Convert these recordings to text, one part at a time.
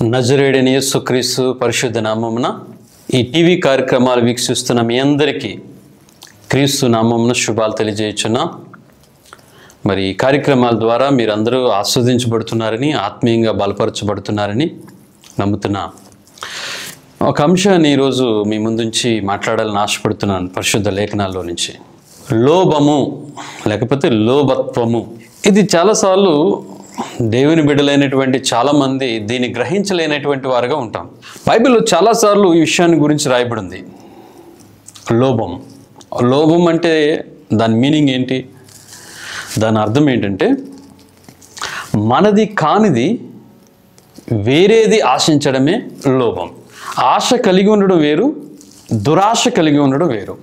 నజరేడని యేసుక్రీస్తు పరిశుద్ధ నామమున ఈ టీవీ కార్యక్రమాలు వీక్షిస్తున్న మీ అందరికీ క్రీస్తు నామమున శుభాలు తెలియజేయుచున్నాం మరి ఈ కార్యక్రమాల ద్వారా మీరందరూ ఆస్వాదించబడుతున్నారని ఆత్మీయంగా బలపరచబడుతున్నారని నమ్ముతున్నా ఒక అంశాన్ని ఈరోజు మీ ముందుంచి మాట్లాడాలని ఆశపడుతున్నాను పరిశుద్ధ లేఖనాల్లో నుంచి లోభము లేకపోతే లోభత్వము ఇది చాలాసార్లు దేవుని బిడ్డలైనటువంటి చాలామంది దీన్ని గ్రహించలేనటువంటి వారుగా ఉంటాం బైబిల్లో చాలాసార్లు ఈ విషయాన్ని గురించి రాయబడింది లోభం లోభం అంటే దాని మీనింగ్ ఏంటి దాని అర్థం ఏంటంటే మనది కానిది వేరేది ఆశించడమే లోభం ఆశ కలిగి ఉండడం వేరు దురాశ కలిగి ఉండడం వేరు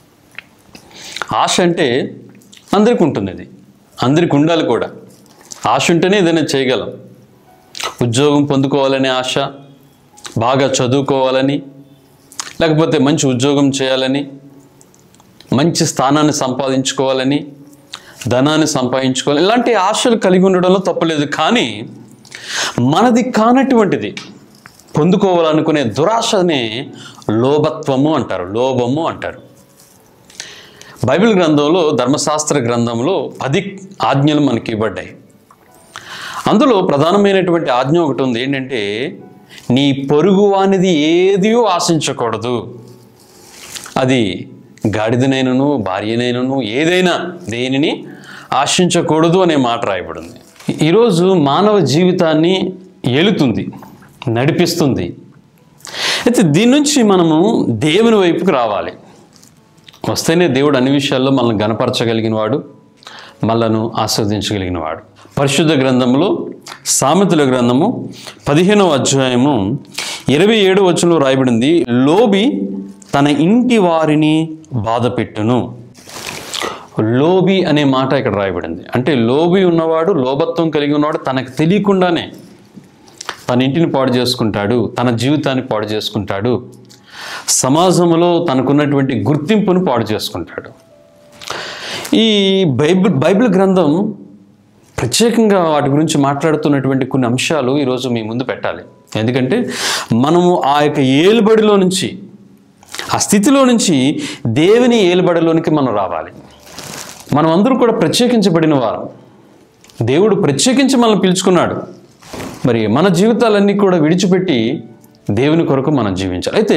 ఆశ అంటే అందరికి ఉంటుంది అది అందరికి ఉండాలి కూడా ఆశ ఉంటేనే ఏదైనా చేయగలం ఉద్యోగం పొందుకోవాలనే ఆశ బాగా చదువుకోవాలని లేకపోతే మంచి ఉద్యోగం చేయాలని మంచి స్థానాన్ని సంపాదించుకోవాలని ధనాన్ని సంపాదించుకోవాలి ఇలాంటి ఆశలు కలిగి ఉండడంలో తప్పలేదు కానీ మనది కానటువంటిది పొందుకోవాలనుకునే దురాశనే లోభత్వము అంటారు లోభము అంటారు బైబిల్ గ్రంథంలో ధర్మశాస్త్ర గ్రంథంలో పది ఆజ్ఞలు మనకి ఇవ్వబడ్డాయి అందులో ప్రధానమైనటువంటి ఆజ్ఞ ఒకటి ఉంది ఏంటంటే నీ పొరుగువానిది ఏది ఆశించకూడదు అది గాడిదనైనను భార్యనైనను ఏదైనా దేనిని ఆశించకూడదు అనే మాట రాయబడింది ఈరోజు మానవ జీవితాన్ని ఏలుతుంది నడిపిస్తుంది అయితే దీని నుంచి మనము దేవుని వైపుకు రావాలి వస్తేనే దేవుడు అన్ని విషయాల్లో మనల్ని గనపరచగలిగిన వాడు మనలను ఆస్వాదించగలిగిన వాడు పరిశుద్ధ గ్రంథంలో సామెతల గ్రంథము పదిహేనవ అధ్యాయము ఇరవై ఏడు వచనంలో రాయబడింది లోబి తన ఇంటి వారిని బాధపెట్టును లోబి అనే మాట ఇక్కడ రాయబడింది అంటే లోబి ఉన్నవాడు లోభత్వం కలిగి ఉన్నవాడు తనకు తెలియకుండానే తన ఇంటిని పాడు చేసుకుంటాడు తన జీవితాన్ని పాడు చేసుకుంటాడు సమాజంలో తనకున్నటువంటి గుర్తింపును పాడు చేసుకుంటాడు ఈ బైబిల్ బైబిల్ గ్రంథం ప్రత్యేకంగా వాటి గురించి మాట్లాడుతున్నటువంటి కొన్ని అంశాలు ఈరోజు మీ ముందు పెట్టాలి ఎందుకంటే మనము ఆ యొక్క ఏలుబడిలో నుంచి ఆ స్థితిలో నుంచి దేవుని ఏలుబడిలోనికి మనం రావాలి మనం అందరూ కూడా ప్రత్యేకించబడిన వారు దేవుడు ప్రత్యేకించి మనల్ని పిలుచుకున్నాడు మరి మన జీవితాలన్నీ కూడా విడిచిపెట్టి దేవుని కొరకు మనం జీవించాలి అయితే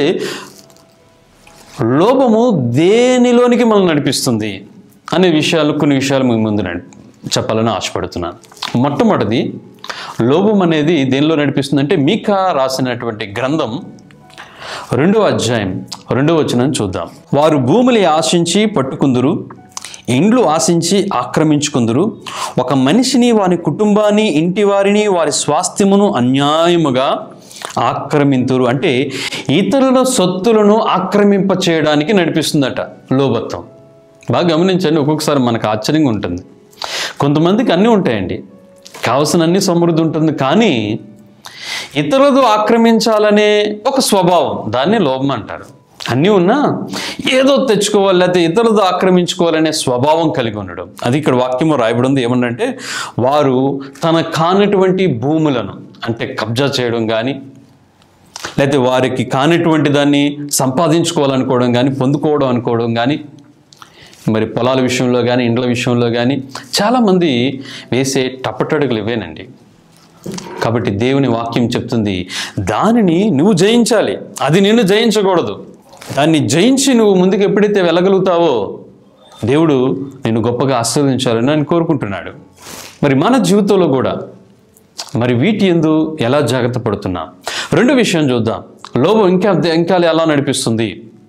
లోభము దేనిలోనికి మనం నడిపిస్తుంది అనే విషయాలు కొన్ని విషయాలు మీ ముందు నడి- చెప్పాలని ఆశపడుతున్నాను మొట్టమొదటిది లోభం అనేది దేనిలో నడిపిస్తుంది అంటే మీకా రాసినటువంటి గ్రంథం రెండవ అధ్యాయం రెండవ వచనం చూద్దాం వారు భూములు ఆశించి పట్టుకుందురు ఇండ్లు ఆశించి ఆక్రమించుకుందురు ఒక మనిషిని వారి కుటుంబాన్ని ఇంటి వారిని వారి స్వాస్థ్యమును అన్యాయముగా ఆక్రమింతురు అంటే ఇతరుల సొత్తులను ఆక్రమింప చేయడానికి నడిపిస్తుందట లోభత్వం బాగా గమనించండి ఒక్కొక్కసారి మనకు ఆశ్చర్యంగా ఉంటుంది కొంతమందికి అన్నీ ఉంటాయండి కావలసిన అన్ని సమృద్ధి ఉంటుంది కానీ ఇతరులదు ఆక్రమించాలనే ఒక స్వభావం దాన్ని లోభం అంటారు అన్నీ ఉన్నా ఏదో తెచ్చుకోవాలి లేకపోతే ఇతరులతో ఆక్రమించుకోవాలనే స్వభావం కలిగి ఉండడం అది ఇక్కడ వాక్యము రాయబడి ఉంది ఏమన్నంటే వారు తన కానటువంటి భూములను అంటే కబ్జా చేయడం కానీ లేకపోతే వారికి కానటువంటి దాన్ని సంపాదించుకోవాలనుకోవడం కానీ పొందుకోవడం అనుకోవడం కానీ మరి పొలాల విషయంలో కానీ ఇండ్ల విషయంలో కానీ చాలామంది వేసే టప్పటడుగులు ఇవేనండి కాబట్టి దేవుని వాక్యం చెప్తుంది దానిని నువ్వు జయించాలి అది నిన్ను జయించకూడదు దాన్ని జయించి నువ్వు ముందుకు ఎప్పుడైతే వెళ్ళగలుగుతావో దేవుడు నిన్ను గొప్పగా ఆశీర్వదించాలని నేను కోరుకుంటున్నాడు మరి మన జీవితంలో కూడా మరి వీటి ఎందు ఎలా జాగ్రత్త పడుతున్నాం రెండు విషయం చూద్దాం లోభం ఇంకా ఇంకా ఎలా నడిపిస్తుంది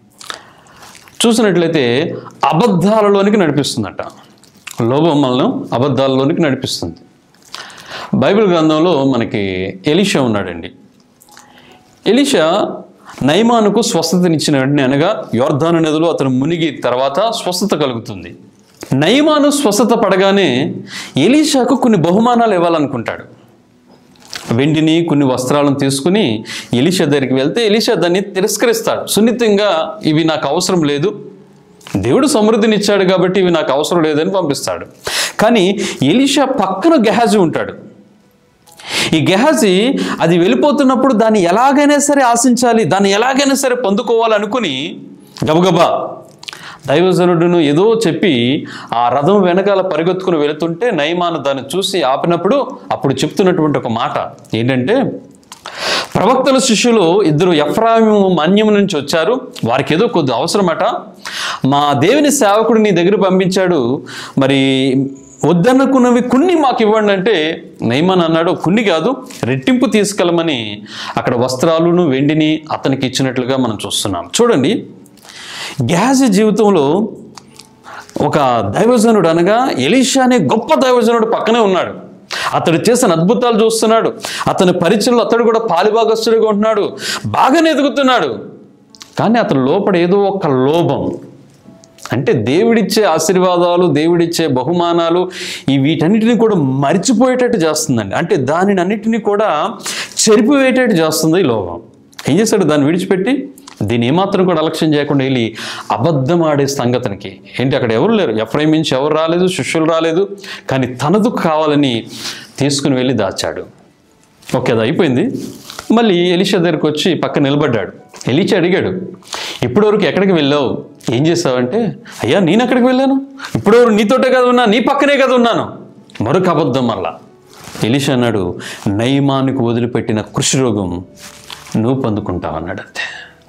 చూసినట్లయితే అబద్ధాలలోనికి నడిపిస్తుందట లోభం మనల్ని అబద్ధాలలోనికి నడిపిస్తుంది బైబిల్ గ్రంథంలో మనకి ఎలీషా ఉన్నాడండి ఎలీషా నైమానుకు స్వస్థతనిచ్చిన వెంటనే అనగా యోర్ధాను నదిలో అతను మునిగి తర్వాత స్వస్థత కలుగుతుంది నైమాను స్వస్థత పడగానే ఎలీషాకు కొన్ని బహుమానాలు ఇవ్వాలనుకుంటాడు వెండిని కొన్ని వస్త్రాలను తీసుకుని ఎలీషా దగ్గరికి వెళ్తే ఎలీషా దాన్ని తిరస్కరిస్తాడు సున్నితంగా ఇవి నాకు అవసరం లేదు దేవుడు సమృద్ధిని ఇచ్చాడు కాబట్టి ఇవి నాకు అవసరం లేదని పంపిస్తాడు కానీ ఎలీషా పక్కన గెహాజీ ఉంటాడు ఈ గెహాజీ అది వెళ్ళిపోతున్నప్పుడు దాన్ని ఎలాగైనా సరే ఆశించాలి దాన్ని ఎలాగైనా సరే పొందుకోవాలనుకుని గబగబా దైవజనుడును ఏదో చెప్పి ఆ రథం వెనకాల పరిగెత్తుకుని వెళుతుంటే నయమాను దాన్ని చూసి ఆపినప్పుడు అప్పుడు చెప్తున్నటువంటి ఒక మాట ఏంటంటే ప్రవక్తల శిష్యులు ఇద్దరు ఎఫ్రాయిము మన్యము నుంచి వచ్చారు వారికి ఏదో కొద్ది అవసరమట మా దేవుని సేవకుడు నీ దగ్గర పంపించాడు మరి వద్దనుకున్నవి కొన్ని మాకు ఇవ్వండి అంటే నయమాన్ అన్నాడు కొన్ని కాదు రెట్టింపు తీసుకెళ్ళమని అక్కడ వస్త్రాలను వెండిని అతనికి ఇచ్చినట్లుగా మనం చూస్తున్నాం చూడండి గ్యాస్ జీవితంలో ఒక దైవజనుడు అనగా ఎలీషా అనే గొప్ప దైవజనుడు పక్కనే ఉన్నాడు అతడు చేసిన అద్భుతాలు చూస్తున్నాడు అతని పరిచయంలో అతడు కూడా పాలిభాగస్తుడిగా ఉంటున్నాడు బాగానే ఎదుగుతున్నాడు కానీ అతని లోపల ఏదో ఒక లోభం అంటే దేవుడిచ్చే ఆశీర్వాదాలు దేవుడిచ్చే బహుమానాలు ఈ వీటన్నిటిని కూడా మరిచిపోయేటట్టు చేస్తుందండి అంటే దానిని అన్నిటిని కూడా చెరిపివేటట్టు చేస్తుంది ఈ లోభం ఏం చేశాడు దాన్ని విడిచిపెట్టి దీన్ని ఏమాత్రం కూడా అలక్ష్యం చేయకుండా వెళ్ళి అబద్ధం ఆడే సంగతికి ఏంటి అక్కడ ఎవరు లేరు ఎఫ్రైం నుంచి ఎవరు రాలేదు శిష్యులు రాలేదు కానీ తనదు కావాలని తీసుకుని వెళ్ళి దాచాడు ఓకే అది అయిపోయింది మళ్ళీ ఎలిషా దగ్గరికి వచ్చి పక్క నిలబడ్డాడు ఎలిషా అడిగాడు ఇప్పటివరకు ఎక్కడికి వెళ్ళావు ఏం చేసావంటే అయ్యా నేను ఎక్కడికి వెళ్ళాను ఇప్పటివరకు నీతోటే కదా ఉన్నా నీ పక్కనే కదా ఉన్నాను మరొక అబద్ధం మళ్ళా ఎలిషా అన్నాడు నయమానికి వదిలిపెట్టిన కృషి రోగం నువ్వు పొందుకుంటావు అన్నాడు అంతే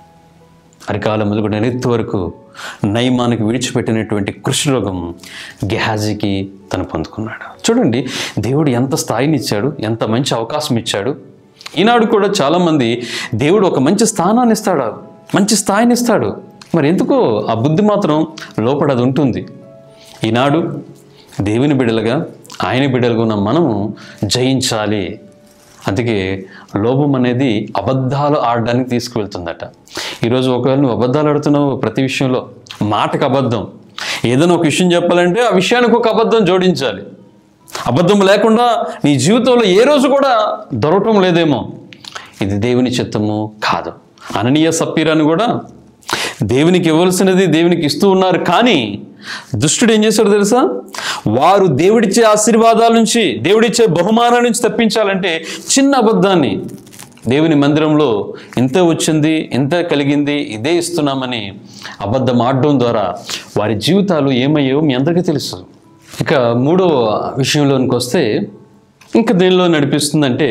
అరికాల మొదలుకొని నెత్తి వరకు నయమానికి విడిచిపెట్టినటువంటి కృషి రోగం గెహాజీకి తను పొందుకున్నాడు చూడండి దేవుడు ఎంత స్థాయిని ఇచ్చాడు ఎంత మంచి అవకాశం ఇచ్చాడు ఈనాడు కూడా చాలామంది దేవుడు ఒక మంచి స్థానాన్ని ఇస్తాడు మంచి స్థాయిని ఇస్తాడు మరి ఎందుకో ఆ బుద్ధి మాత్రం లోపల అది ఉంటుంది ఈనాడు దేవుని బిడ్డలుగా ఆయన బిడ్డలుగా ఉన్న మనము జయించాలి అందుకే లోభం అనేది అబద్ధాలు ఆడడానికి తీసుకువెళ్తుందట ఈరోజు ఒకవేళ నువ్వు అబద్ధాలు ఆడుతున్నావు ప్రతి విషయంలో మాటకు అబద్ధం ఏదైనా ఒక విషయం చెప్పాలంటే ఆ విషయానికి ఒక అబద్ధం జోడించాలి అబద్ధం లేకుండా నీ జీవితంలో ఏ రోజు కూడా దొరకటం లేదేమో ఇది దేవుని చిత్తము కాదు అననీయ సప్పీరాన్ని కూడా దేవునికి ఇవ్వాల్సినది దేవునికి ఇస్తూ ఉన్నారు కానీ దుష్టుడు ఏం చేశాడు తెలుసా వారు దేవుడిచ్చే ఆశీర్వాదాల నుంచి దేవుడిచ్చే బహుమానాల నుంచి తప్పించాలంటే చిన్న అబద్ధాన్ని దేవుని మందిరంలో ఇంత వచ్చింది ఇంత కలిగింది ఇదే ఇస్తున్నామని అబద్ధం ఆడడం ద్వారా వారి జీవితాలు ఏమయ్యో మీ అందరికీ తెలుసు ఇక మూడో విషయంలోనికి వస్తే ఇంకా దేనిలో నడిపిస్తుందంటే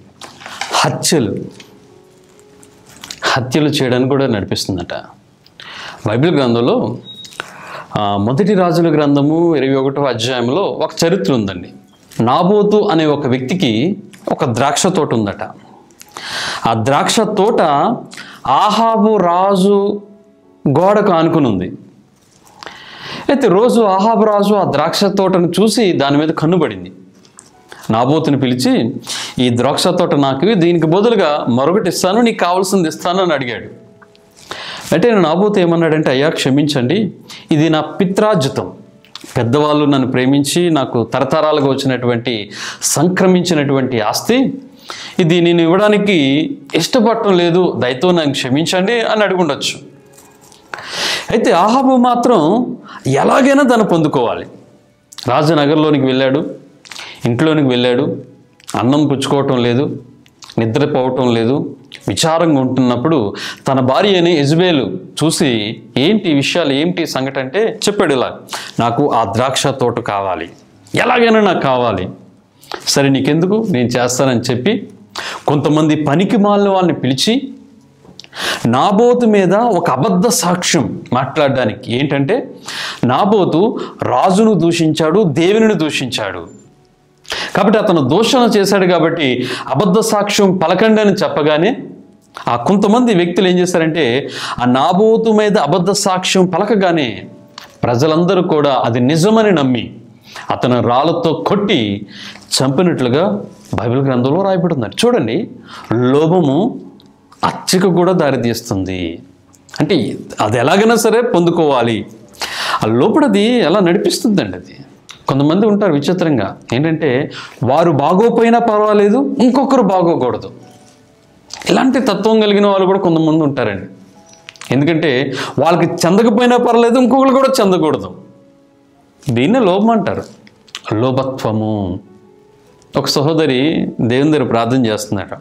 హత్యలు హత్యలు చేయడానికి కూడా నడిపిస్తుందట బైబిల్ గ్రంథంలో ఆ, మొదటి రాజుల గ్రంథము ఇరవై ఒకటో అధ్యాయంలో ఒక చరిత్ర ఉందండి నాబోతు అనే ఒక వ్యక్తికి ఒక ద్రాక్ష తోట ఉందట ఆ ద్రాక్ష తోట ఆహాబు రాజు గోడకు ఆనుకుని ఉంది అయితే రోజు ఆహాబు రాజు ఆ ద్రాక్ష తోటను చూసి దాని మీద కన్నుబడింది నాబోతుని పిలిచి ఈ ద్రాక్ష తోట నాకు దీనికి బదులుగా మరొకటి ఇస్తాను నీకు కావాల్సింది ఇస్తాను అని అడిగాడు అంటే నేను నాబోతు ఏమన్నాడంటే అయ్యా క్షమించండి ఇది నా పిత్రార్జితం పెద్దవాళ్ళు నన్ను ప్రేమించి నాకు తరతరాలుగా వచ్చినటువంటి సంక్రమించినటువంటి ఆస్తి ఇది నేను ఇవ్వడానికి ఇష్టపడటం లేదు దయతో నన్ను క్షమించండి అని అడుగుండొచ్చు అయితే ఆహాబు మాత్రం ఎలాగైనా దాన్ని పొందుకోవాలి రాజనగర్లోనికి వెళ్ళాడు ఇంట్లోనికి వెళ్ళాడు అన్నం పుచ్చుకోవటం లేదు నిద్రపోవటం లేదు విచారంగా ఉంటున్నప్పుడు తన భార్య అని యజబేలు చూసి ఏంటి ఈ విషయాలు ఏంటి సంగతి అంటే చెప్పాడు ఇలా నాకు ఆ ద్రాక్ష తోట కావాలి ఎలాగైనా నాకు కావాలి సరే నీకెందుకు నేను చేస్తానని చెప్పి కొంతమంది పనికి మాలిన వాళ్ళని పిలిచి నాబోతు మీద ఒక అబద్ధ సాక్ష్యం మాట్లాడడానికి ఏంటంటే నాబోతు రాజును దూషించాడు దేవుని దూషించాడు కాబట్టి అతను దూషణ చేశాడు కాబట్టి అబద్ధ సాక్ష్యం పలకండి అని చెప్పగానే ఆ కొంతమంది వ్యక్తులు ఏం చేశారంటే ఆ నాబోతు మీద అబద్ధ సాక్ష్యం పలకగానే ప్రజలందరూ కూడా అది నిజమని నమ్మి అతను రాళ్ళతో కొట్టి చంపినట్లుగా బైబిల్ గ్రంథంలో రాయబడుతుంది చూడండి లోభము హత్యకు కూడా దారితీస్తుంది అంటే అది ఎలాగైనా సరే పొందుకోవాలి ఆ లోపలది ఎలా నడిపిస్తుందండి అది కొంతమంది ఉంటారు విచిత్రంగా ఏంటంటే వారు బాగోపోయినా పర్వాలేదు ఇంకొకరు బాగోకూడదు ఇలాంటి తత్వం కలిగిన వాళ్ళు కూడా కొంతమంది ఉంటారండి ఎందుకంటే వాళ్ళకి చెందకపోయినా పర్లేదు ఇంకొకరు కూడా చెందకూడదు దీన్నే లోభం అంటారు లోభత్వము ఒక సహోదరి దేవుని దగ్గర ప్రార్థన చేస్తున్నాడు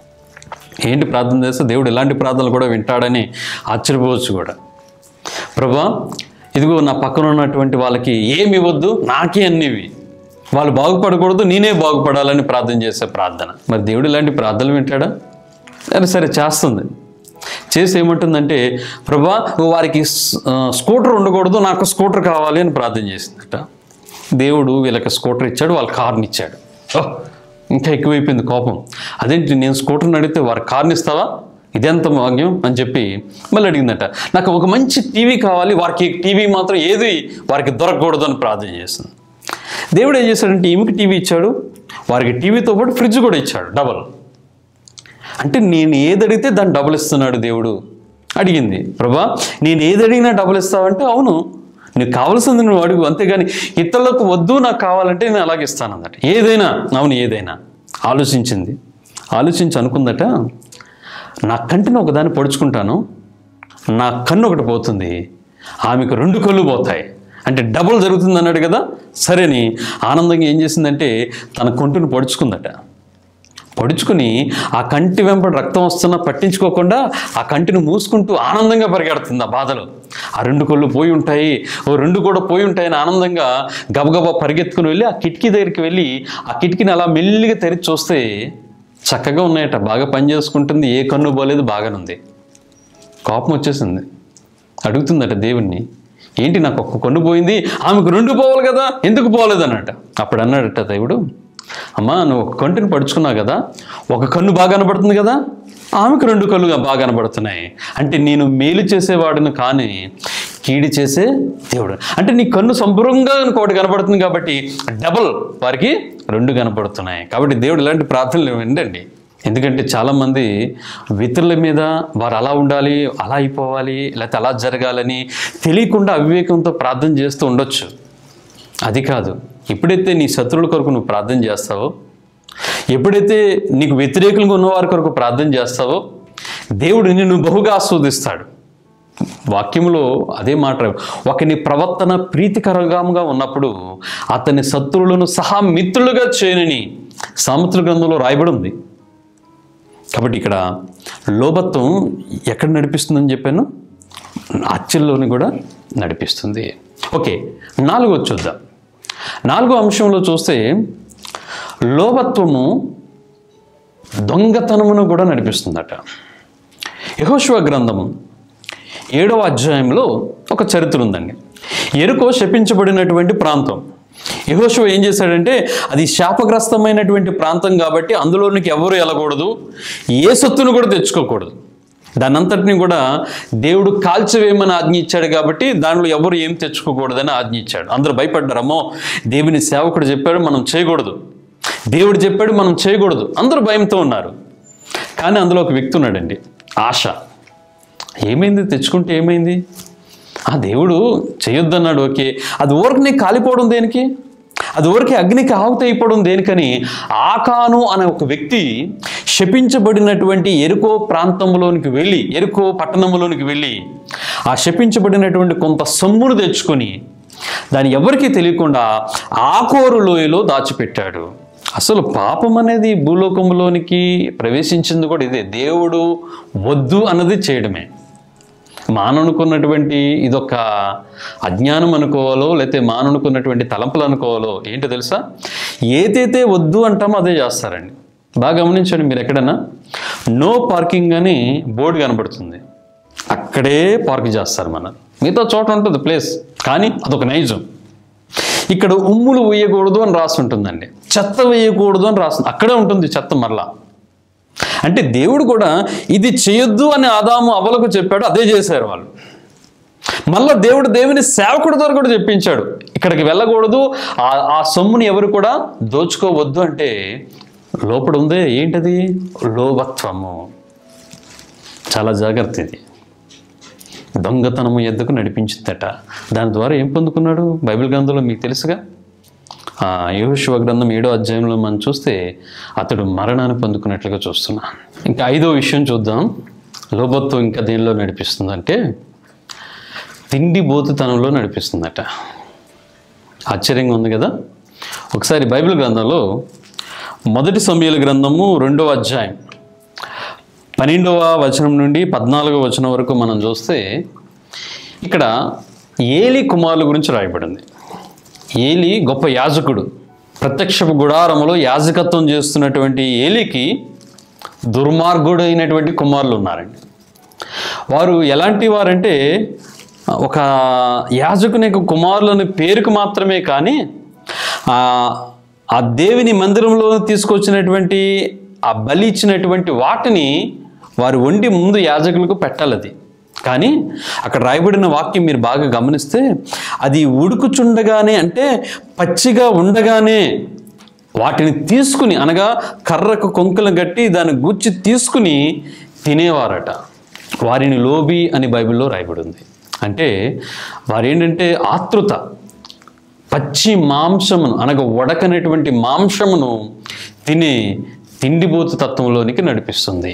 ఏంటి ప్రార్థన చేస్తే దేవుడు ఇలాంటి ప్రార్థనలు కూడా వింటాడని ఆశ్చర్యపోవచ్చు కూడా ప్రభా ఇదిగో నా పక్కన ఉన్నటువంటి వాళ్ళకి ఏమి ఇవ్వద్దు నాకే అన్నివి వాళ్ళు బాగుపడకూడదు నేనే బాగుపడాలని ప్రార్థన చేసే ప్రార్థన మరి దేవుడు ఇలాంటి ప్రార్థనలు వింటాడా సరే సరే చేస్తుంది చేసి ఏమంటుందంటే ప్రభా నువ్వు వారికి స్- ఆ, స్కూటర్ ఉండకూడదు నాకు స్కూటర్ కావాలి అని ప్రార్థన చేసిందట దేవుడు వీళ్ళకి స్కూటర్ ఇచ్చాడు వాళ్ళ కార్ని ఇచ్చాడు ఓహ్ ఇంకా ఎక్కువైపోయింది కోపం అదేంటి నేను స్కూటర్ని అడిగితే వారి కార్ని ఇస్తావా ఇదెంత భాగ్యం అని చెప్పి మళ్ళీ అడిగిందట నాకు ఒక మంచి టీవీ కావాలి వారికి టీవీ మాత్రం ఏది వారికి దొరకకూడదు అని ప్రార్థన చేసింది దేవుడు ఏం చేశాడంటే ఈమెకి టీవీ ఇచ్చాడు వారికి టీవీతో పాటు ఫ్రిడ్జ్ కూడా ఇచ్చాడు డబల్ అంటే నేను ఏది అడిగితే దాన్ని డబుల్ ఇస్తున్నాడు దేవుడు అడిగింది ప్రభా నేను ఏది అడిగినా డబుల్ ఇస్తావంటే అవును నీకు కావాల్సింది నువ్వు అడుగు అంతేగాని ఇతరులకు వద్దు నాకు కావాలంటే నేను అలాగే ఇస్తాను అన్నమాట ఏదైనా అవును ఏదైనా ఆలోచించింది ఆలోచించి అనుకుందట నా కంటిని ఒకదాన్ని పొడుచుకుంటాను నా కన్ను ఒకటి పోతుంది ఆమెకు రెండు కళ్ళు పోతాయి అంటే డబుల్ జరుగుతుంది అన్నాడు కదా సరేని ఆనందంగా ఏం చేసిందంటే తన కొంటును పొడుచుకుందట పొడుచుకుని ఆ కంటి వెంబడి రక్తం వస్తున్నా పట్టించుకోకుండా ఆ కంటిని మూసుకుంటూ ఆనందంగా పరిగెడుతుంది ఆ బాధలో ఆ రెండు కళ్ళు పోయి ఉంటాయి ఓ రెండు కూడా పోయి ఉంటాయని ఆనందంగా గబగబా పరిగెత్తుకుని వెళ్ళి ఆ కిటికీ దగ్గరికి వెళ్ళి ఆ కిటికీని అలా మెల్లిగా తెరిచి చూస్తే చక్కగా ఉన్నాయట బాగా పని చేసుకుంటుంది ఏ కన్ను పోలేదు బాగానుంది కోపం వచ్చేసింది అడుగుతుందట దేవుణ్ణి ఏంటి నాకు ఒక్క కన్ను పోయింది ఆమెకు రెండు పోవాలి కదా ఎందుకు పోలేదు అన్నట అప్పుడు అన్నాడట దేవుడు అమ్మా నువ్వు ఒక కంటిని పడుచుకున్నావు కదా ఒక కన్ను బాగా కనబడుతుంది కదా ఆమెకు రెండు కళ్ళుగా బాగా కనబడుతున్నాయి అంటే నేను మేలు చేసేవాడిని కానీ కీడి చేసే దేవుడు అంటే నీ కన్ను సంపూర్ణంగా ఇంకోటి కనబడుతుంది కాబట్టి డబుల్ వారికి రెండు కనబడుతున్నాయి కాబట్టి దేవుడు ఇలాంటి ప్రార్థనలు వినండి ఎందుకంటే చాలామంది ఇతరుల మీద వారు అలా ఉండాలి అలా అయిపోవాలి లేకపోతే అలా జరగాలని తెలియకుండా అవివేకంతో ప్రార్థన చేస్తూ ఉండొచ్చు అది కాదు ఎప్పుడైతే నీ శత్రువుల కొరకు నువ్వు ప్రార్థన చేస్తావో ఎప్పుడైతే నీకు వ్యతిరేకులుగా ఉన్నవారి కొరకు ప్రార్థన చేస్తావో దేవుడు నిన్ను బహుగా ఆస్వాదిస్తాడు వాక్యములో అదే మాట ఒకని ప్రవర్తన ప్రీతికరంగా ఉన్నప్పుడు అతని శత్రువులను సహా మిత్రులుగా చేయనని సామెతల గ్రంథంలో రాయబడి ఉంది కాబట్టి ఇక్కడ లోభత్వం ఎక్కడ నడిపిస్తుందని చెప్పాను అచ్చల్లోని కూడా నడిపిస్తుంది ఓకే నాలుగో చూద్దాం నాలుగో అంశంలో చూస్తే లోభత్వము దొంగతనమును కూడా నడిపిస్తుందట యహోశివ గ్రంథము ఏడవ అధ్యాయంలో ఒక చరిత్ర ఉందండి ఎరుకో శపించబడినటువంటి ప్రాంతం యహోశివ ఏం చేశాడంటే అది శాపగ్రస్తమైనటువంటి ప్రాంతం కాబట్టి అందులోనికి ఎవరు వెళ్ళకూడదు ఏ సొత్తును కూడా తెచ్చుకోకూడదు దానంతటిని కూడా దేవుడు కాల్చివేయమని ఆజ్ఞ ఇచ్చాడు కాబట్టి దానిలో ఎవరు ఏం తెచ్చుకోకూడదని ఆజ్ఞ ఇచ్చాడు అందరూ భయపడ్డారు అమ్మో దేవుని సేవకుడు చెప్పాడు మనం చేయకూడదు దేవుడు చెప్పాడు మనం చేయకూడదు అందరూ భయంతో ఉన్నారు కానీ అందులో ఒక వ్యక్తి ఉన్నాడండి ఆశ ఏమైంది తెచ్చుకుంటే ఏమైంది ఆ దేవుడు చేయొద్దన్నాడు ఓకే అది ఊరికి కాలిపోవడం దేనికి అది ఊరికి అగ్నికి ఆహుతి అయిపోవడం దేనికని ఆకాను అనే ఒక వ్యక్తి శపించబడినటువంటి ఎరుకో ప్రాంతంలోనికి వెళ్ళి ఎరుకో పట్టణంలోనికి వెళ్ళి ఆ శపించబడినటువంటి కొంత సొమ్మును తెచ్చుకొని దాన్ని ఎవరికీ తెలియకుండా ఆకోరు లోయలో దాచిపెట్టాడు అసలు పాపం అనేది భూలోకంలోనికి ప్రవేశించింది కూడా ఇదే దేవుడు వద్దు అన్నది చేయడమే మాననుకున్నటువంటి ఇదొక అజ్ఞానం అనుకోవాలో లేకపోతే మాననుకున్నటువంటి తలంపులు అనుకోవాలో ఏంటో తెలుసా ఏదైతే వద్దు అంటామో అదే చేస్తారండి బాగా గమనించండి మీరు ఎక్కడన్నా నో పార్కింగ్ అని బోర్డు కనబడుతుంది అక్కడే పార్క్ చేస్తారు మన మిగతా చోట ఉంటుంది ప్లేస్ కానీ అదొక నైజం ఇక్కడ ఉమ్ములు వేయకూడదు అని రాసి ఉంటుందండి చెత్త వేయకూడదు అని రాస్తుంది అక్కడే ఉంటుంది చెత్త మరలా అంటే దేవుడు కూడా ఇది చేయొద్దు అని ఆదాము అవలకు చెప్పాడు అదే చేశారు వాళ్ళు మళ్ళా దేవుడు దేవుని సేవకుడి ద్వారా కూడా చెప్పించాడు ఇక్కడికి వెళ్ళకూడదు ఆ ఆ సొమ్ముని ఎవరు కూడా దోచుకోవద్దు అంటే లోపల ఉందే ఏంటది లోభత్వము చాలా జాగ్రత్త ఇది దొంగతనము ఎద్దుకు నడిపించిందట దాని ద్వారా ఏం పొందుకున్నాడు బైబిల్ గ్రంథంలో మీకు తెలుసుగా ఆ యోశువ గ్రంథం ఏడో అధ్యాయంలో మనం చూస్తే అతడు మరణాన్ని పొందుకున్నట్లుగా చూస్తున్నాం ఇంకా ఐదో విషయం చూద్దాం లోబత్వం ఇంకా దేనిలో నడిపిస్తుందంటే తిండి బోతుతనంలో నడిపిస్తుందట ఆశ్చర్యంగా ఉంది కదా ఒకసారి బైబిల్ గ్రంథంలో మొదటి సమయాల గ్రంథము రెండవ అధ్యాయం పన్నెండవ వచనం నుండి పద్నాలుగవ వచనం వరకు మనం చూస్తే ఇక్కడ ఏలి కుమారుల గురించి రాయబడింది ఏలి గొప్ప యాజకుడు ప్రత్యక్షపు గుడారములో యాజకత్వం చేస్తున్నటువంటి ఏలికి దుర్మార్గుడైనటువంటి కుమారులు ఉన్నారండి వారు ఎలాంటి వారంటే ఒక యాజకుని యొక్క కుమారులని పేరుకు మాత్రమే కానీ ఆ ఆ దేవుని మందిరంలో తీసుకొచ్చినటువంటి ఆ బలి ఇచ్చినటువంటి వాటిని వారు వండి ముందు యాజకులకు పెట్టాలది కానీ అక్కడ రాయబడిన వాక్యం మీరు బాగా గమనిస్తే అది ఉడుకుచుండగానే అంటే పచ్చిగా ఉండగానే వాటిని తీసుకుని అనగా కర్రకు కొంకలు గట్టి దాన్ని గుచ్చి తీసుకుని తినేవారట వారిని లోబి అని బైబిల్లో రాయబడి ఉంది అంటే వారేంటంటే ఆతృత పచ్చి మాంసమును అనగా ఉడకనటువంటి మాంసమును తినే తిండిబోతు తత్వంలోనికి నడిపిస్తుంది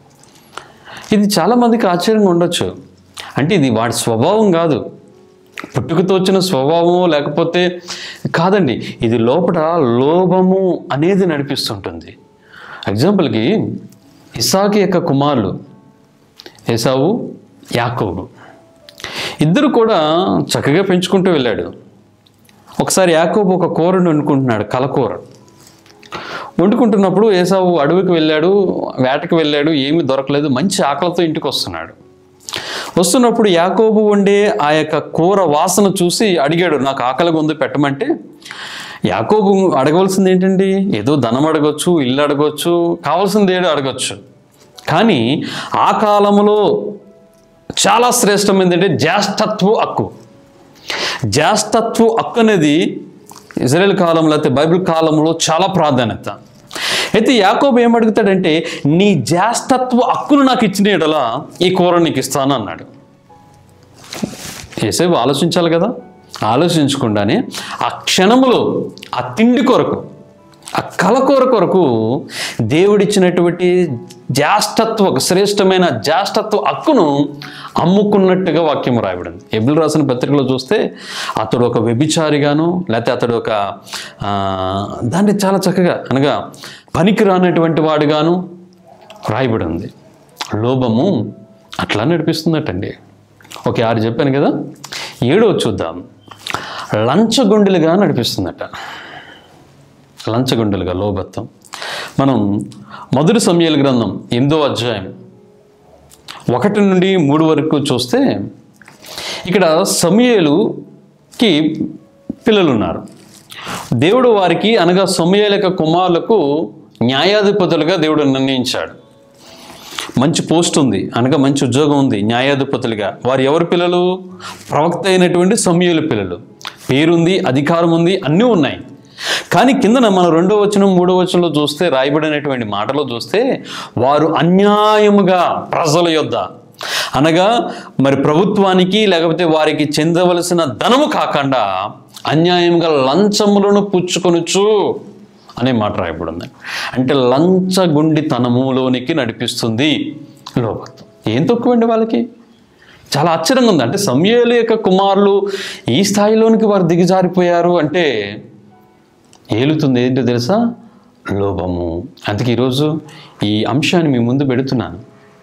ఇది చాలామందికి ఆశ్చర్యంగా ఉండొచ్చు అంటే ఇది వాడి స్వభావం కాదు పుట్టుకతో వచ్చిన స్వభావము లేకపోతే కాదండి ఇది లోపల లోభము అనేది నడిపిస్తుంటుంది ఎగ్జాంపుల్కి ఇసాకి యొక్క కుమారులు ఏసావు యాకోబు ఇద్దరు కూడా చక్కగా పెంచుకుంటూ వెళ్ళాడు ఒకసారి యాకోబు ఒక కూరను వండుకుంటున్నాడు కలకూర వండుకుంటున్నప్పుడు ఏసావు అడవికి వెళ్ళాడు వేటకి వెళ్ళాడు ఏమీ దొరకలేదు మంచి ఆకలితో ఇంటికి వస్తున్నాడు వస్తున్నప్పుడు యాకోబు వండే ఆ యొక్క కూర వాసన చూసి అడిగాడు నాకు ఆకలిగా ఉంది పెట్టమంటే యాకోబు అడగవలసింది ఏంటండి ఏదో ధనం అడగొచ్చు ఇల్లు అడగొచ్చు కావాల్సింది ఏదో అడగొచ్చు కానీ ఆ కాలంలో చాలా శ్రేష్టమైనది ఏంటంటే జ్యేష్ఠత్వ హక్కు జ్యేష్ఠత్వ హక్కు అనేది ఇజ్రాయెల్ కాలంలో అయితే బైబిల్ కాలంలో చాలా ప్రాధాన్యత అయితే యాకోబు ఏమడుగుతాడంటే నీ జ్యేష్ఠత్వ హక్కును నాకు ఇచ్చిన ఎడలా ఈ కూర నీకు ఇస్తాను అన్నాడు ఏసేపు ఆలోచించాలి కదా ఆలోచించకుండానే ఆ క్షణములో ఆ తిండి కొరకు ఆ కలకూర కొరకు దేవుడిచ్చినటువంటి జ్యేష్ఠత్వ శ్రేష్టమైన జ్యేష్ఠత్వ హక్కును అమ్ముకున్నట్టుగా వాక్యం రాయబడింది ఎబుల్ రాసిన పత్రికలో చూస్తే అతడు ఒక వ్యభిచారిగాను లేకపోతే అతడు ఒక ఆ, దాన్ని చాలా చక్కగా అనగా పనికి రానటువంటి వాడుగాను రాయబడి ఉంది లోభము అట్లా నడిపిస్తుందటండి ఓకే ఆరు చెప్పాను కదా ఏడో చూద్దాం లంచగొండులుగా నడిపిస్తుందట లంచగొండలుగా లోభత్వం మనం మొదటి సమయాల గ్రంథం ఎనిమిదో అధ్యాయం ఒకటి నుండి మూడు వరకు చూస్తే ఇక్కడ సమయలుకి పిల్లలు ఉన్నారు దేవుడు వారికి అనగా సమయల యొక్క కుమారులకు న్యాయాధిపతులుగా దేవుడు నిర్ణయించాడు మంచి పోస్ట్ ఉంది అనగా మంచి ఉద్యోగం ఉంది న్యాయాధిపతులుగా వారు ఎవరి పిల్లలు ప్రవక్త అయినటువంటి సమయలు పిల్లలు పేరుంది అధికారం ఉంది అన్నీ ఉన్నాయి కానీ కిందన మన రెండో వచనం మూడో వచనంలో చూస్తే రాయబడినటువంటి మాటలో చూస్తే వారు అన్యాయముగా ప్రజల యొద్ద అనగా మరి ప్రభుత్వానికి లేకపోతే వారికి చెందవలసిన ధనము కాకుండా అన్యాయంగా లంచములను పుచ్చుకొనుచు అనే మాట రాయబడింది అంటే లంచగుండితనములోనికి నడిపిస్తుంది లోభత్వం ఏం తక్కువండి వాళ్ళకి చాలా ఆశ్చర్యంగా ఉంది అంటే సమయలు యొక్క కుమారులు ఈ స్థాయిలోనికి వారు దిగజారిపోయారు అంటే ఏలుతుంది ఏంటో తెలుసా లోభము అందుకే ఈరోజు ఈ అంశాన్ని మీ ముందు పెడుతున్నాను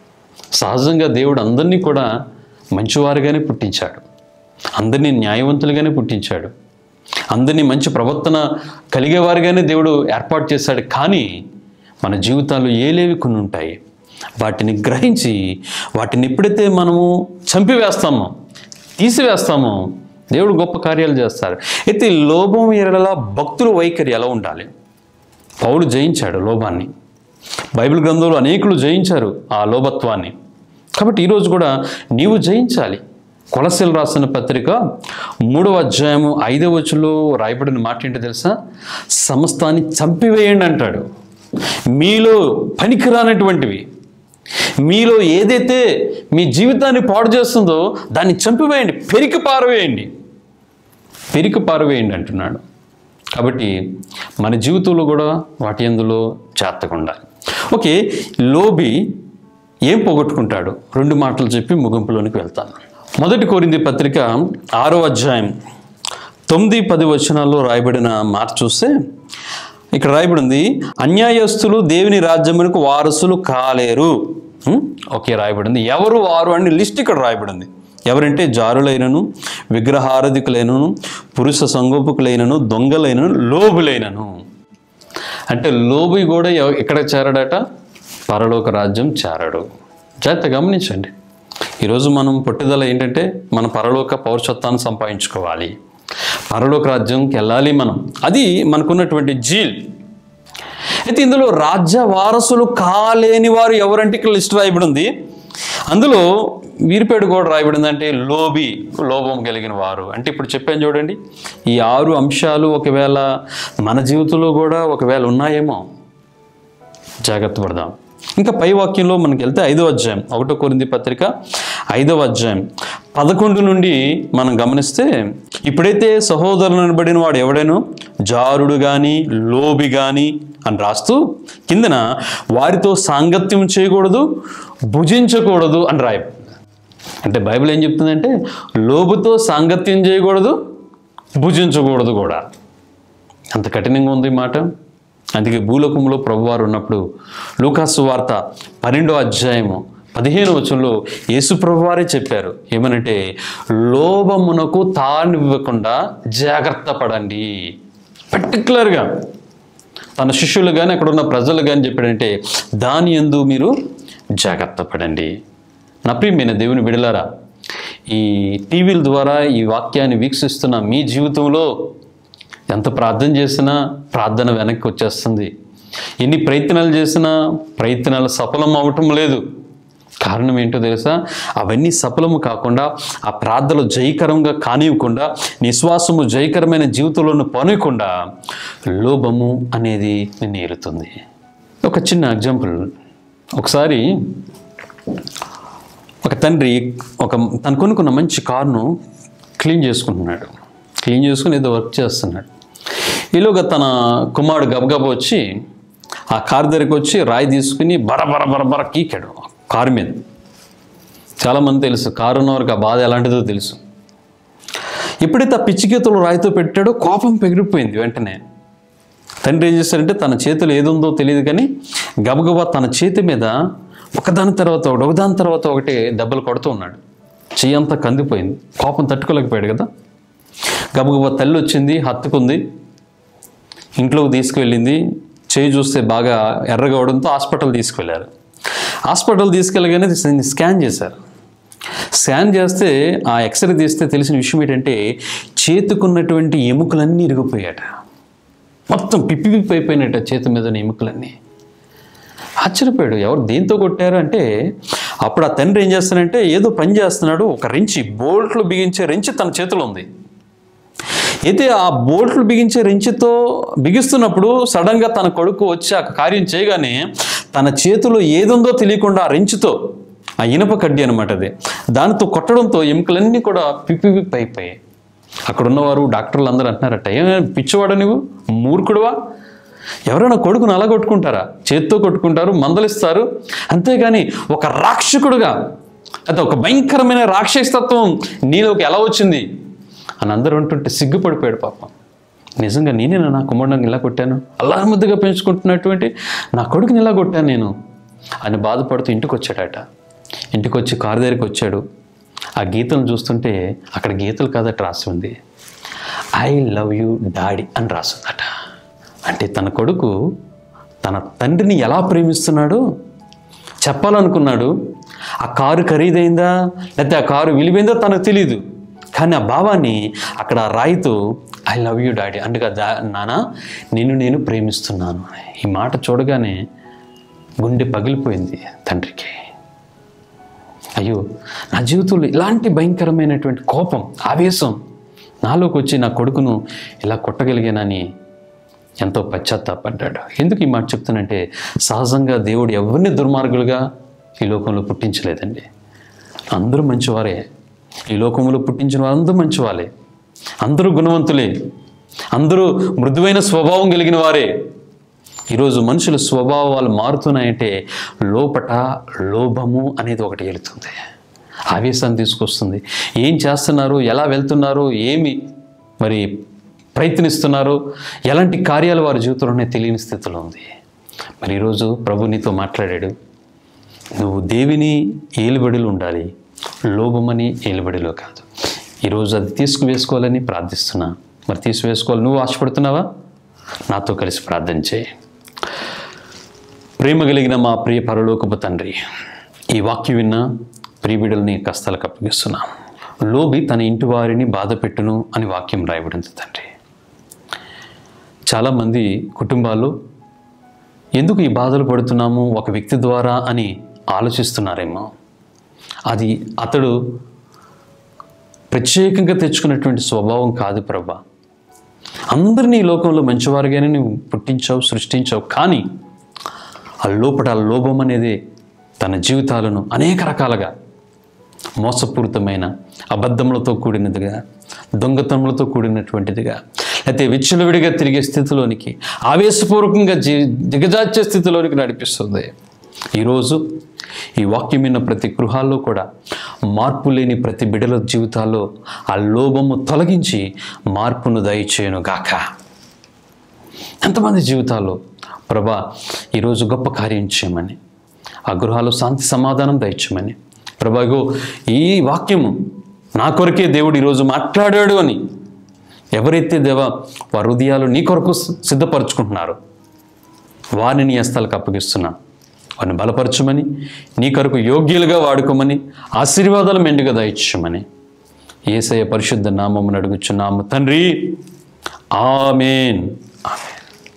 సహజంగా దేవుడు అందరినీ కూడా మంచివారుగానే పుట్టించాడు అందరినీ న్యాయవంతులుగానే పుట్టించాడు అందరినీ మంచి ప్రవర్తన కలిగేవారుగానే దేవుడు ఏర్పాటు చేశాడు కానీ మన జీవితాల్లో ఏలేవి కొన్ని ఉంటాయి వాటిని గ్రహించి వాటిని ఎప్పుడైతే మనము చంపివేస్తామో తీసివేస్తామో దేవుడు గొప్ప కార్యాలు చేస్తారు అయితే ఈ లోభం ఎరలా భక్తుల వైఖరి ఎలా ఉండాలి పౌలు జయించాడు లోభాన్ని బైబిల్ గ్రంథంలో అనేకులు జయించారు ఆ లోభత్వాన్ని కాబట్టి ఈరోజు కూడా నీవు జయించాలి కొలసెలు రాసిన పత్రిక మూడవ అధ్యాయము ఐదవ వచ్చులో రాయబడిన మాట ఏంటో తెలుసా సమస్తాన్ని చంపివేయండి అంటాడు మీలో పనికిరానటువంటివి మీలో ఏదైతే మీ జీవితాన్ని పాడు చేస్తుందో దాన్ని చంపివేయండి పెరికి పారవేయండి పెరికి పారవేయండి అంటున్నాడు కాబట్టి మన జీవితంలో కూడా వాటి ఎందులో జాగ్రత్తగా ఓకే లోబి ఏం పోగొట్టుకుంటాడు రెండు మాటలు చెప్పి ముగింపులోనికి వెళ్తాను మొదటి కోరింది పత్రిక ఆరో అధ్యాయం తొమ్మిది పది వచనాల్లో రాయబడిన మాట చూస్తే ఇక్కడ రాయబడి ఉంది అన్యాయస్తులు దేవుని రాజ్యమునకు వారసులు కాలేరు హ్మ్? ఓకే రాయబడింది ఎవరు వారు అని లిస్ట్ ఇక్కడ రాయబడింది ఎవరంటే జారులైనను విగ్రహారధికులైనను పురుష సంగోపకులైనను దొంగలైనను లోబులైనను అంటే లోబి కూడా ఎవ- ఎక్కడ చేరడట పరలోక రాజ్యం చేరడు జాగ్రత్త గమనించండి ఈరోజు మనం పట్టుదల ఏంటంటే మన పరలోక పౌరుషత్వాన్ని సంపాదించుకోవాలి పరలోక రాజ్యంకి వెళ్ళాలి మనం అది మనకున్నటువంటి జీల్ అయితే ఇందులో రాజ్య వారసులు కాలేని వారు ఎవరంటే ఇక్కడ లిస్ట్ రాయబడి ఉంది అందులో వీరిపేడు కూడా రాయబడింది అంటే లోబి లోభం కలిగిన వారు అంటే ఇప్పుడు చెప్పాను చూడండి ఈ ఆరు అంశాలు ఒకవేళ మన జీవితంలో కూడా ఒకవేళ ఉన్నాయేమో జాగ్రత్త పడదాం ఇంకా పై వాక్యంలో మనకి వెళ్తే ఐదో అధ్యాయం ఒకటో కొరింది పత్రిక ఐదవ అధ్యాయం పదకొండు నుండి మనం గమనిస్తే ఇప్పుడైతే సహోదరులను అనబడిన వాడు ఎవడైనా జారుడు కానీ లోబి కానీ అని రాస్తూ కిందన వారితో సాంగత్యం చేయకూడదు భుజించకూడదు అని రాయ అంటే బైబిల్ ఏం చెప్తుందంటే లోబుతో సాంగత్యం చేయకూడదు భుజించకూడదు కూడా అంత కఠినంగా ఉంది ఈ మాట అందుకే భూలోకంలో ప్రభువారు ఉన్నప్పుడు లూకాసు వార్త పన్నెండో అధ్యాయము పదిహేను వచనంలో యేసు ప్రభువారే చెప్పారు ఏమనంటే లోభమునకు తానివ్వకుండా జాగ్రత్త పడండి పర్టికులర్గా తన శిష్యులు కానీ అక్కడ ఉన్న ప్రజలు కానీ చెప్పాడంటే దాని ఎందు మీరు జాగ్రత్త పడండి నా ప్రియమైన దేవుని విడలారా ఈ టీవీల ద్వారా ఈ వాక్యాన్ని వీక్షిస్తున్న మీ జీవితంలో ఎంత ప్రార్థన చేసినా ప్రార్థన వెనక్కి వచ్చేస్తుంది ఎన్ని ప్రయత్నాలు చేసినా ప్రయత్నాలు సఫలం అవటం లేదు కారణం ఏంటో తెలుసా అవన్నీ సఫలము కాకుండా ఆ ప్రార్థనలు జయకరంగా కానివ్వకుండా నిశ్వాసము జయకరమైన జీవితంలో పనికుండా లోభము అనేది నిన్ను ఏలుతుంది ఒక చిన్న ఎగ్జాంపుల్ ఒకసారి ఒక తండ్రి ఒక తను కొనుక్కున్న మంచి కారును క్లీన్ చేసుకుంటున్నాడు క్లీన్ చేసుకుని ఏదో వర్క్ చేస్తున్నాడు ఈలోగా తన కుమారుడు గబగబ వచ్చి ఆ కారు దగ్గరికి వచ్చి రాయి తీసుకుని బర బర బర బర కీకాడు ఆ కారు మీద చాలామంది తెలుసు కారు ఉన్నవారికి ఆ బాధ ఎలాంటిదో తెలుసు ఎప్పుడైతే ఆ పిచ్చిగీతలు రాయితో పెట్టాడో కోపం పెగిరిపోయింది వెంటనే తండ్రి ఏం చేశారంటే తన చేతిలో ఏది ఉందో తెలియదు కానీ గబగబా తన చేతి మీద ఒకదాని తర్వాత ఒకటి ఒకదాని తర్వాత ఒకటి దెబ్బలు కొడుతూ ఉన్నాడు చెయ్యి అంతా కందిపోయింది కోపం తట్టుకోలేకపోయాడు కదా గబగబా తల్లి వచ్చింది హత్తుకుంది ఇంట్లోకి తీసుకువెళ్ళింది చేయి చూస్తే బాగా ఎర్రగా అవడంతో హాస్పిటల్ తీసుకువెళ్ళారు హాస్పిటల్ తీసుకెళ్ళగానే దీన్ని స్కాన్ చేశారు స్కాన్ చేస్తే ఆ ఎక్స్రే తీస్తే తెలిసిన విషయం ఏంటంటే చేతుకున్నటువంటి ఎముకలన్నీ ఇరిగిపోయాట మొత్తం పిప్పి పిప్పి అయిపోయినట్ట చేతి మీద ఉన్న ఎముకలన్నీ ఆశ్చర్యపోయాడు ఎవరు దేంతో కొట్టారు అంటే అప్పుడు ఆ తండ్రి ఏం చేస్తానంటే ఏదో పని చేస్తున్నాడు ఒక రెంచి బోల్ట్లు బిగించే రెంచి తన చేతిలో ఉంది అయితే ఆ బోల్ట్లు బిగించే రెంచితో బిగిస్తున్నప్పుడు సడన్గా తన కొడుకు వచ్చి ఆ కార్యం చేయగానే తన చేతిలో ఏదుందో తెలియకుండా ఆ రెంచుతో ఆ ఇనప కడ్డీ అనమాట అది దానితో కొట్టడంతో ఎముకలన్నీ కూడా పిప్పి పిప్పి అయిపోయాయి అక్కడ ఉన్నవారు డాక్టర్లు అందరూ అంటున్నారట ఏమైనా పిచ్చివాడా నువ్వు మూర్ఖుడువా ఎవరైనా కొడుకును అలా కొట్టుకుంటారా చేత్తో కొట్టుకుంటారు మందలిస్తారు అంతేగాని ఒక రాక్షకుడుగా అది ఒక భయంకరమైన రాక్షసతత్వం నీలోకి ఎలా వచ్చింది అని అందరూ అంటుంటే సిగ్గుపడిపోయాడు పాపం నిజంగా నేనే నా కుమారుడిని ఇలా కొట్టాను అల్లా ముద్దుగా పెంచుకుంటున్నటువంటి నా కొడుకుని ఇలా కొట్టాను నేను అని బాధపడుతూ ఇంటికి వచ్చాడట ఇంటికి వచ్చి కారు దగ్గరికి వచ్చాడు ఆ గీతలను చూస్తుంటే అక్కడ గీతలు కాదట రాసి ఉంది ఐ లవ్ యూ డాడీ అని రాసిందట అంటే తన కొడుకు తన తండ్రిని ఎలా ప్రేమిస్తున్నాడో చెప్పాలనుకున్నాడు ఆ కారు ఖరీదైందా లేకపోతే ఆ కారు విలువైందో తనకు తెలియదు కానీ ఆ భావాన్ని అక్కడ ఆ రాయితో ఐ లవ్ యూ డాడీ అందుగా దా నాన్న నిన్ను నేను ప్రేమిస్తున్నాను ఈ మాట చూడగానే గుండె పగిలిపోయింది తండ్రికి అయ్యో నా జీవితంలో ఇలాంటి భయంకరమైనటువంటి కోపం ఆవేశం నాలోకి వచ్చి నా కొడుకును ఇలా కొట్టగలిగానని ఎంతో పశ్చాత్తాపడ్డాడు ఎందుకు ఈ మాట చెప్తానంటే సహజంగా దేవుడు ఎవరిని దుర్మార్గులుగా ఈ లోకంలో పుట్టించలేదండి అందరూ మంచివారే ఈ లోకంలో పుట్టించిన వారందరూ మంచివాళ్ళే అందరూ గుణవంతులే అందరూ మృదువైన స్వభావం కలిగిన వారే ఈరోజు మనుషుల స్వభావాలు మారుతున్నాయంటే లోపట లోభము అనేది ఒకటి వెళుతుంది ఆవేశాన్ని తీసుకొస్తుంది ఏం చేస్తున్నారు ఎలా వెళ్తున్నారు ఏమి మరి ప్రయత్నిస్తున్నారో ఎలాంటి కార్యాలు వారి జీవితంలోనే తెలియని స్థితిలో ఉంది మరి ఈరోజు ప్రభు నీతో మాట్లాడాడు నువ్వు దేవిని ఏలుబడిలో ఉండాలి లోభమని ఏలుబడిలో కాదు ఈరోజు అది తీసుకువేసుకోవాలని ప్రార్థిస్తున్నా మరి తీసివేసుకోవాలి నువ్వు ఆశపడుతున్నావా నాతో కలిసి ప్రార్థన చేయి ప్రేమ కలిగిన మా ప్రియ పరలోకపు తండ్రి ఈ వాక్యం విన్న ప్రియబిడల్ని కష్టాలకు అప్పగిస్తున్నా లోబి తన ఇంటి వారిని బాధ పెట్టును అని వాక్యం రాయబడింది తండ్రి చాలామంది కుటుంబాలు ఎందుకు ఈ బాధలు పడుతున్నాము ఒక వ్యక్తి ద్వారా అని ఆలోచిస్తున్నారేమో అది అతడు ప్రత్యేకంగా తెచ్చుకున్నటువంటి స్వభావం కాదు ప్రభా అందరినీ ఈ లోకంలో మంచివారుగానే నువ్వు పుట్టించావు సృష్టించావు కానీ ఆ లోపల ఆ లోభం అనేది తన జీవితాలను అనేక రకాలుగా మోసపూరితమైన అబద్ధములతో కూడినదిగా దొంగతనములతో కూడినటువంటిదిగా అయితే విచ్చలవిడిగా తిరిగే స్థితిలోనికి ఆవేశపూర్వకంగా జీ దిగజార్చే స్థితిలోనికి నడిపిస్తుంది ఈరోజు ఈ వాక్యం విన్న ప్రతి గృహాల్లో కూడా మార్పు లేని ప్రతి బిడల జీవితాల్లో ఆ లోభము తొలగించి మార్పును దయచేయను గాక ఎంతమంది జీవితాల్లో ప్రభా ఈరోజు గొప్ప కార్యం చేయమని ఆ గృహాల్లో శాంతి సమాధానం దయచేయమని ప్రభా ఇగో ఈ వాక్యము నా కొరకే దేవుడు ఈరోజు మాట్లాడాడు అని ఎవరైతే దేవా వారి హృదయాలు నీ కొరకు సిద్ధపరచుకుంటున్నారో వారిని నీ హస్తాలకు అప్పగిస్తున్నా వారిని బలపరచమని నీ కొరకు యోగ్యులుగా వాడుకోమని ఆశీర్వాదాలు మెండుగా దయచమని ఏసయ పరిశుద్ధ నామమును అడుగుచున్నాము తండ్రి ఆమెన్ ఆమెన్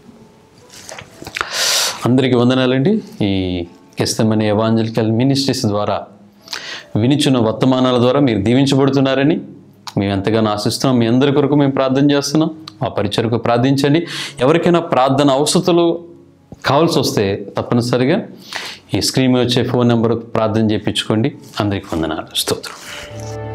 అందరికీ వందనాలండి ఈ కెస్తమని ఎవాంజలికల్ మినిస్ట్రీస్ ద్వారా వినిచున్న వర్తమానాల ద్వారా మీరు దీవించబడుతున్నారని మేము ఎంతగానో ఆశిస్తున్నాం మీ అందరి కొరకు మేము ప్రార్థన చేస్తున్నాం మా పరిచయకు ప్రార్థించండి ఎవరికైనా ప్రార్థన అవసరతలు కావాల్సి వస్తే తప్పనిసరిగా ఈ స్క్రీన్ మీద వచ్చే ఫోన్ నెంబర్ ప్రార్థన చేయించుకోండి అందరికీ వందనాలు స్తోత్రం